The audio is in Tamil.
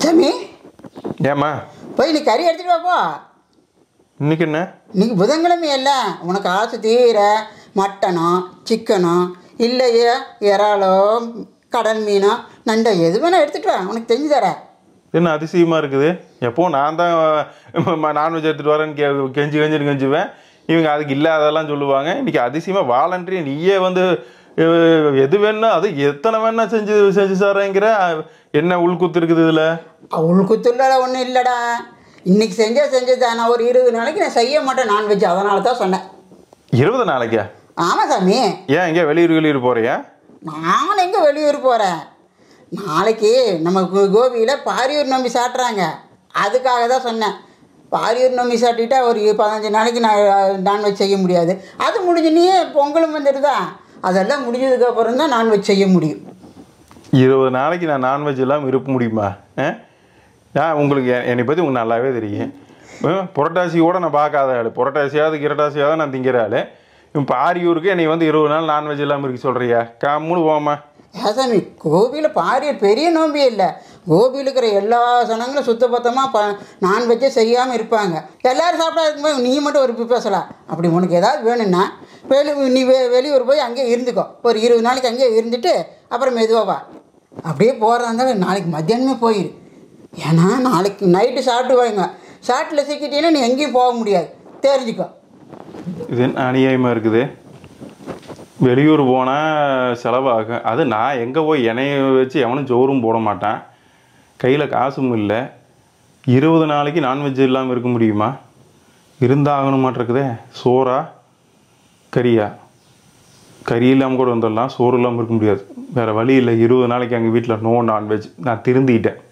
சாமி ஏம்மா போய் நீ கறி எடுத்துட்டு வா போ இன்னைக்கு என்ன இன்னைக்கு புதன்கிழமை இல்ல உனக்கு ஆசை தீர மட்டனோ சிக்கனோ இல்லையே இறாலோ கடல் மீனோ நண்டோ எது வேணா எடுத்துட்டு வா உனக்கு தெரிஞ்சு தரேன் என்ன அதிசயமாக இருக்குது எப்போவும் நான் தான் நான்வெஜ் எடுத்துகிட்டு வரேன்னு கே கெஞ்சி கெஞ்சின்னு கெஞ்சுவேன் இவங்க அதுக்கு இல்லாதெல்லாம் சொல்லுவாங்க இன்னைக்கு அதிசயமாக வாலண்டரி நீயே வந்து அஹ், எது வேணா அது எத்தனை வேணா செஞ்சு செஞ்சு சாரங்கிற என்ன உள்குத்து இருக்குது இதில் அவள் குத்துள்ள ஒன்றும் இல்லைடா இன்னைக்கு செஞ்சா செஞ்சதா நான் ஒரு இருபது நாளைக்கு நான் செய்ய மாட்டேன் நான்வெஜ் அதனால தான் சொன்னேன் இருபது நாளைக்கா ஆமாம் சாமி ஏன் எங்கேயா வெளியூர் வெளியூர் போறியா நான் எங்கே வெளியூர் போகிறேன் நாளைக்கு நம்ம கோ- கோபியில் பாரியூர் நம்பி சாட்டுறாங்க அதுக்காக தான் சொன்னேன் பாரியூர் நம்பி சாட்டிட்டா ஒரு பதினஞ்சு நாளைக்கு நான் நான்வெஜ் செய்ய முடியாது அது முடிஞ்சு நீ பொங்கலும் வந்துடுதா அதெல்லாம் முடிஞ்சதுக்கப்புறம் தான் நான்வெஜ் செய்ய முடியும் இருபது நாளைக்கு நான் நான்வெஜ் இல்லாமல் இருக்க முடியுமா ஆ? நான் உங்களுக்கு எ- என்னை பற்றி உங்களுக்கு நல்லாவே தெரியும் ஆ, புரட்டாசி கூட நான் பார்க்காத ஆள் புரட்டாசியாவது கிரட்டாசியாவது நான் திங்கிற ஆள் இப்போ ஆரியூருக்கு என்னை வந்து இருபது நாள் நான்வெஜ் இல்லாமல் இருக்க சொல்கிறியா கம்முன்னு போமா ஏசாமி கோபியில் பாரியூர் பெரிய நோம்பி இல்லை கோபியில் இருக்கிற எல்லா சனங்களும் சுத்தபத்தமாக ப நான்வெஜ்ஜே செய்யாமல் இருப்பாங்க எல்லாரும் சாப்பிட்டா இருக்கும்போது நீ மட்டும் ஒரு இப்படி பேசலாம் அப்படி உனக்கு ஏதாவது வேணும்னா வெளி நீ வெ வெளியூர் போய் அங்கேயே இருந்துக்கோ ஒரு இருபது நாளைக்கு அங்கேயே இருந்துட்டு அப்புறம் மெதுவாக வா அப்படியே போகிறதா இருந்தாலும் நாளைக்கு மத்தியானமே போயிரு ஏன்னா நாளைக்கு நைட்டு சாப்பிட்டு வாங்க சாட்டில் சிக்கிட்டீங்கன்னா நீ எங்கேயும் போக முடியாது தெரிஞ்சுக்கோ இது என்ன அநியாயமாக இருக்குது வெளியூர் போனால் செலவாகும் அது நான் எங்கே போய் எண்ணெயை வச்சு எவனும் சோறும் போட மாட்டான் கையில் காசும் இல்லை இருபது நாளைக்கு நான்வெஜ் இல்லாமல் இருக்க முடியுமா இருந்தாகணும் மாட்டிருக்குதே சோறா கறியா கறி இல்லாமல் கூட வந்துடலாம் சோறு இல்லாமல் இருக்க முடியாது வேறு வழி இல்லை இருபது நாளைக்கு எங்கள் வீட்டில் நோ நான்வெஜ் நான் திருந்திட்டேன்